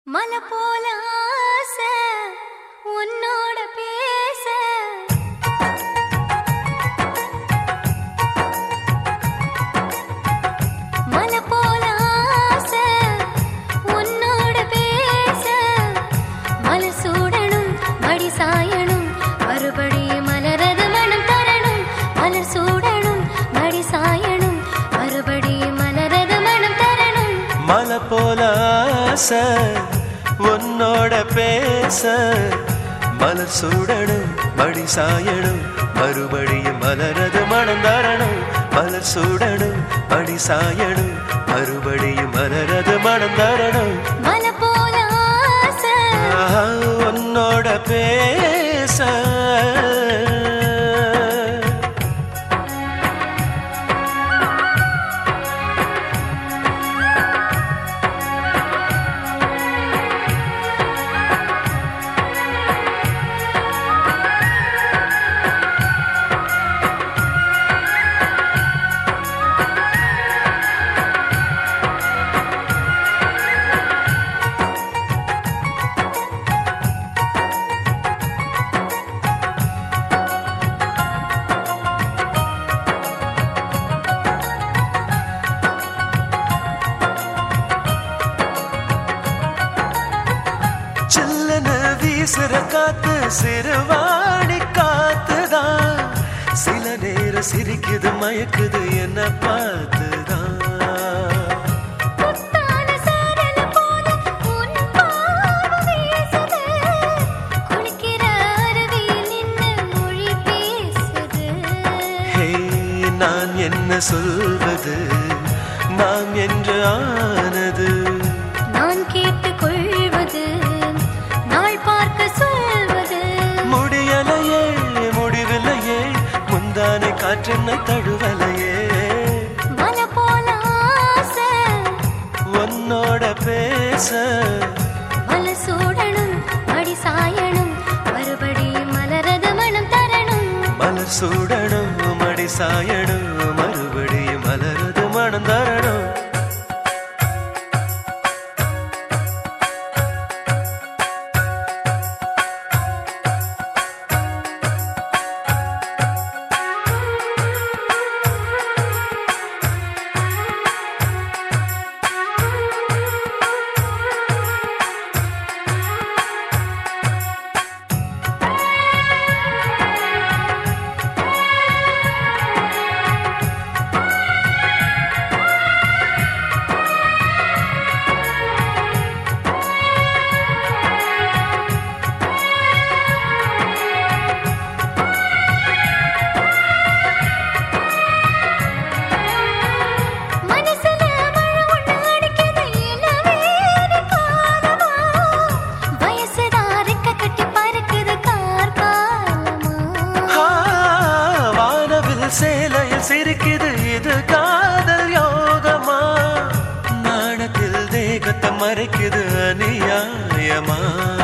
மலை போல ஆசை உன்னோட பேச மலை போல ஆசை உன்னோட பேச மலை சூடணும் மடி சாயணும் மறுபடியும் மலரது மனம் தரணும் மலர் சூடணும் மடி சாயணும் மறுபடியும் மலரது மனம் தரணும் மலை போல ஆசை உன்னோட பேச மலர் சூடணும் மடி சாயணும் மறுபடியும் மலரது மனம் தரணும் மலர் சூடணும் மடி சாயணும் மறுபடியும் மலரது மனம் தரணும் மலை போல ஆசை ஆஹா, உன்னோட பேச சில்லன வீசுற காத்து சிறுவாணி காத்துதான் சில நேரம் சிரிக்குது மயக்குது என்ன பார்த்துதான் முத்தான சாரல் போல உன் பார்வை வீசுது. குளிக்கிற அருவியில் நின்னு மொழி பேசுது. ஹே நான் என்ன சொல்வது நாம் என்று ஆனது நான் கேட்டுக் கொள்வது, நாள் பார்க்க சொல்வது. முடியலையே முடிவில்லையே முந்தானை காற்றென்னை தழுவலையே மலை போல ஆசை, உன்னோட பேச மலை சூடணும், மடி சாயணும், மறுபடியும் மலரது மனம் தரணும் மலர் சூடணும் மடி சாயணும் மறுபடியும் மலரது மனம் தரணும் மனசுல மழை ஒண்ணு அடிக்குது, இளவேனி காலமா. வயசுதான் ரெக்க கட்டி பறக்குது கார்காலமா. ஆ, வானவில் சேலையில் சிரிக்குது இது காதல் யோகமா நாணத்தில் தேகத்தை மறைக்குது அநியாயமா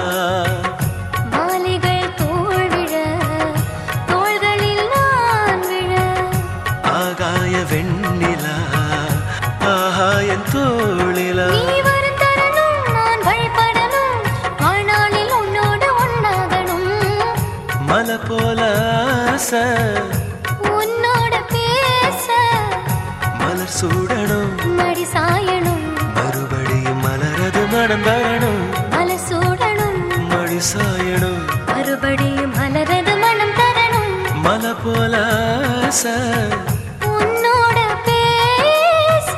மாலைகள் தோள் விழ, தோள்களில் நான் விழ. ஆகாய வெண்ணிலா ஆகாயன் தோளிலா நீ வரும் தருணம் நான் வழிபடணும். வாழ்நாளில் உன்னோடு ஒண்ணாகணும். மலை போல ஆசை உன்னோட பேச மலர் சூடணும் மடி சாயணும் மறுபடியும் மலரது மனம் தரணும் மலை சூடணும் மடி சாயணும் மறுபடியும் மலரது மனம் தரணும் மலை போல ஆசை உன்னோட பேச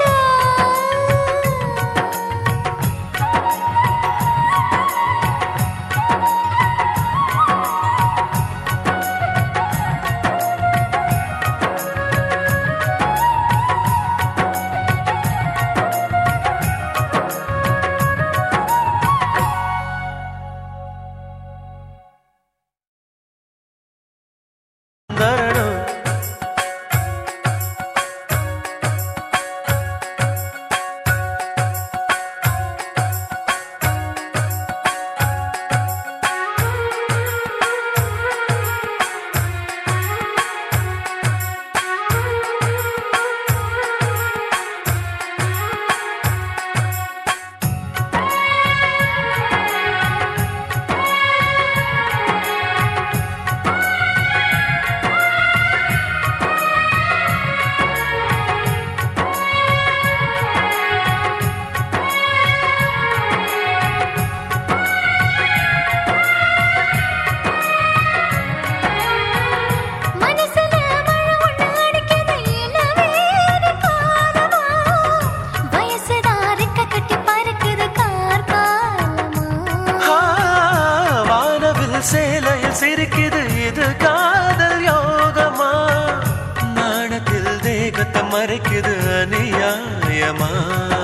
தரணும் மறைக்குது அநியாயமா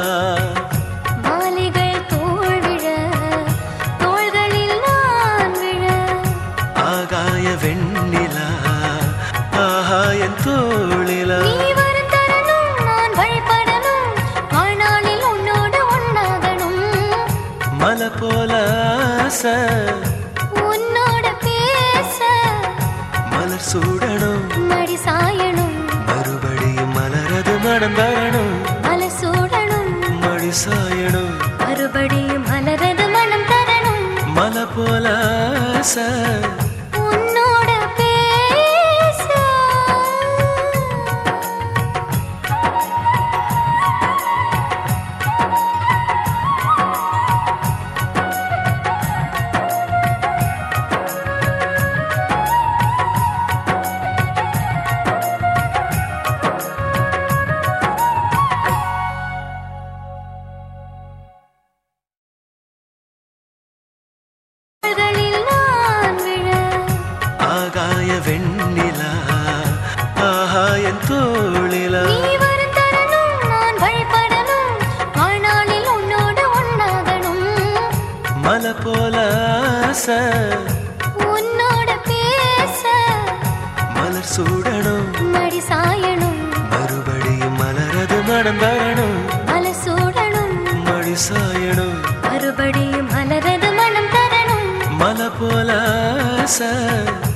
மாலைகள் தோள் விழ தோள்களில் நான் விழ ஆகாய வெண்ணிலா ஆகாயன் தோளிலா நீ வரும் தருணம் நான் வழிபடணும் வாழ்நாளில் உன்னோடு ஒன்னாகணும் மலை போல ஆசை உன்னோட பேச மலர் சூடணும் மடி சாயணும் மறுபடியும் மலரது மனம் தரணும் மலை சூடணும் மடி சாயணும் மறுபடியும் மலரது மனம் தரணும் மலை போல ஆசை உன்னோட பேச தோள்களில் நான் விழ ஆகாய வெண்ணிலா ஆகாயன் தோளிலா நீ வரும் தருணம் நான் வழிபடணும் வாழ்நாளில் உன்னோடு ஒன்னாகணும் மலை போல ஆசை உன்னோட பேச மலர் சூடணும் மடி சாயணும் மறுபடியும் மலரது மனம் தரணும் மலை சூடணும் மடி சாயணும் மறுபடியும் மலரது மனம் தரணும் மலை போல ஆசை